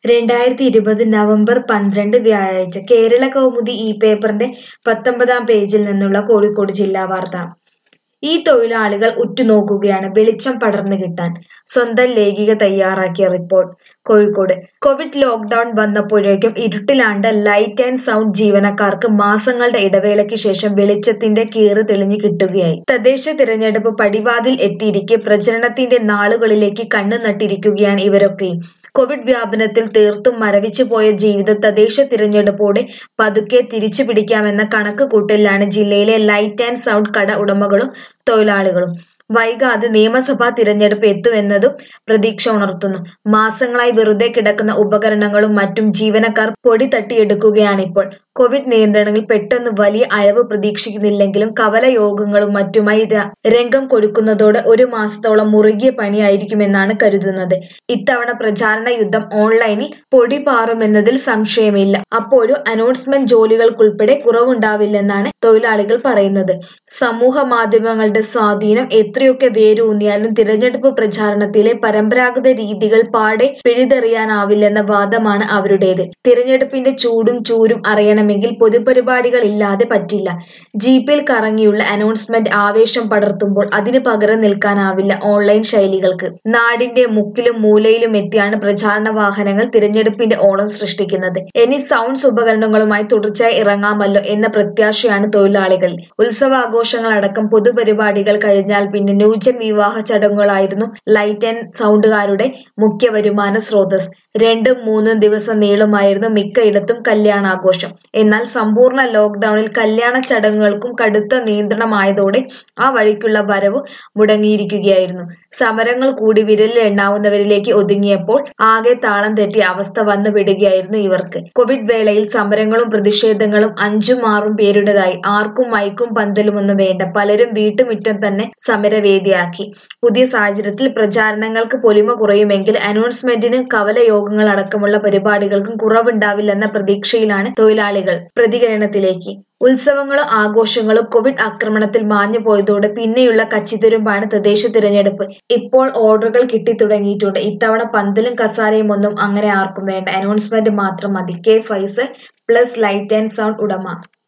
രണ്ടായിരത്തി ഇരുപത് നവംബർ പന്ത്രണ്ട് വ്യാഴാഴ്ച കേരള കൗമുദി ഈ പേപ്പറിന്റെ പത്തൊമ്പതാം പേജിൽ നിന്നുള്ള കോഴിക്കോട് ജില്ലാ വാർത്ത ഈ തൊഴിലാളികൾ ഉറ്റുനോക്കുകയാണ് വെളിച്ചം പടർന്നു കിട്ടാൻ സ്വന്തം ലേഖിക തയ്യാറാക്കിയ റിപ്പോർട്ട് കോഴിക്കോട് കോവിഡ് ലോക്ക്ഡൌൺ വന്നപ്പോഴേക്കും ഇരുട്ടിലാണ്ട ലൈറ്റ് ആൻഡ് സൗണ്ട് ജീവനക്കാർക്ക് മാസങ്ങളുടെ ഇടവേളയ്ക്ക് ശേഷം വെളിച്ചത്തിന്റെ കീറ് തെളിഞ്ഞു കിട്ടുകയായി തദ്ദേശ തിരഞ്ഞെടുപ്പ് പടിവാതിൽ എത്തിയിരിക്കെ പ്രചരണത്തിന്റെ നാളുകളിലേക്ക് കണ്ണു നട്ടിരിക്കുകയാണ് ഇവരൊക്കെയും കോവിഡ് വ്യാപനത്തിൽ തീർത്തും മരവിച്ചു പോയ ജീവിതം തദ്ദേശ തിരഞ്ഞെടുപ്പോടെ പതുക്കെ തിരിച്ചു പിടിക്കാമെന്ന കണക്ക് കൂട്ടലിലാണ് ജില്ലയിലെ ലൈറ്റ് ആൻഡ് സൗണ്ട് കട ഉടമകളും തൊഴിലാളികളും വൈകാതെ നിയമസഭാ തിരഞ്ഞെടുപ്പ് എത്തുമെന്നതും പ്രതീക്ഷ ഉണർത്തുന്നു മാസങ്ങളായി വെറുതെ കിടക്കുന്ന ഉപകരണങ്ങളും മറ്റും ജീവനക്കാർ പൊടി തട്ടിയെടുക്കുകയാണിപ്പോൾ കോവിഡ് നിയന്ത്രണങ്ങളിൽ പെട്ടെന്ന് വലിയ അയവ് പ്രതീക്ഷിക്കുന്നില്ലെങ്കിലും കവല യോഗങ്ങളും മറ്റുമായി ര- രംഗം കൊടുക്കുന്നതോടെ ഒരു മാസത്തോളം മുറുകിയ പണിയായിരിക്കുമെന്നാണ് കരുതുന്നത് ഇത്തവണ പ്രചാരണ യുദ്ധം ഓൺലൈനിൽ പൊടി പാറുമെന്നതിൽ സംശയമില്ല അപ്പോഴും അനൗൺസ്മെന്റ് ജോലികൾക്കുൾപ്പെടെ കുറവുണ്ടാവില്ലെന്നാണ് തൊഴിലാളികൾ പറയുന്നത് സമൂഹ മാധ്യമങ്ങളുടെ സ്വാധീനം എത്രയൊക്കെ വേരൂന്നിയാലും തിരഞ്ഞെടുപ്പ് പ്രചാരണത്തിലെ പരമ്പരാഗത രീതികൾ പാടെ പിഴുതെറിയാനാവില്ലെന്ന വാദമാണ് അവരുടേത് തിരഞ്ഞെടുപ്പിന്റെ ചൂടും ചൂരും അറിയണമെങ്കിൽ പൊതുപരിപാടികൾ ഇല്ലാതെ പറ്റില്ല ജീപ്പിൽ കറങ്ങിയുള്ള അനൗൺസ്മെന്റ് ആവേശം പടർത്തുമ്പോൾ അതിന് പകരം നിൽക്കാനാവില്ല ഓൺലൈൻ ശൈലികൾക്ക് നാടിന്റെ മുക്കിലും മൂലയിലും എത്തിയാണ് പ്രചാരണ വാഹനങ്ങൾ തിരഞ്ഞെടുപ്പിന്റെ ഓളം സൃഷ്ടിക്കുന്നത് ഇനി സൗണ്ട്സ് ഉപകരണങ്ങളുമായി തുടർച്ചയായി ഇറങ്ങാമല്ലോ എന്ന പ്രത്യാശയാണ് തൊഴിലാളികൾ ഉത്സവാഘോഷങ്ങളടക്കം പൊതുപരിപാടികൾ കഴിഞ്ഞാൽ പിന്നെ ന്യൂജൻ വിവാഹ ചടങ്ങുകളായിരുന്നു ലൈറ്റ് ആൻഡ് സൗണ്ടുകാരുടെ മുഖ്യ വരുമാന സ്രോതസ് രണ്ടും മൂന്നും ദിവസം നീളുമായിരുന്നു മിക്കയിടത്തും കല്യാണാഘോഷം എന്നാൽ സമ്പൂർണ്ണ ലോക്ക്ഡൌണിൽ കല്യാണ ചടങ്ങുകൾക്കും കടുത്ത നിയന്ത്രണമായതോടെ ആ വഴിക്കുള്ള വരവ് മുടങ്ങിയിരിക്കുകയായിരുന്നു സമരങ്ങൾ കൂടി വിരലിൽ എണ്ണാവുന്നവരിലേക്ക് ഒതുങ്ങിയപ്പോൾ ആകെ താളം തെറ്റിയ അവസ്ഥ വന്നു വിടുകയായിരുന്നു ഇവർക്ക് കോവിഡ് വേളയിൽ സമരങ്ങളും പ്രതിഷേധങ്ങളും അഞ്ചും ആറും പേരുടേതായി ആർക്കും മൈക്കും പന്തലുമൊന്നും വേണ്ട പലരും വീട്ടുമുറ്റം തന്നെ സമരവേദിയാക്കി പുതിയ സാഹചര്യത്തിൽ പ്രചാരണങ്ങൾക്ക് പൊലിമ കുറയുമെങ്കിൽ അനൗൺസ്മെന്റിന് കവല യോഗങ്ങൾ അടക്കമുള്ള പരിപാടികൾക്കും കുറവുണ്ടാവില്ലെന്ന പ്രതീക്ഷയിലാണ് തൊഴിലാളികൾ പ്രതികരണത്തിലേക്ക് ഉത്സവങ്ങളും ആഘോഷങ്ങളും കോവിഡ് ആക്രമണത്തിൽ മാഞ്ഞു പോയതോടെ പിന്നെയുള്ള കച്ചിത്തുരുമ്പാണ് തദ്ദേശ തിരഞ്ഞെടുപ്പ് ഇപ്പോൾ ഓർഡറുകൾ കിട്ടിത്തുടങ്ങിയിട്ടുണ്ട് ഇത്തവണ പന്തലും കസാരയും ഒന്നും അങ്ങനെ ആർക്കും വേണ്ട അനൗൺസ്മെന്റ് മാത്രം മതി K Faisal plus light and sound ഉടമ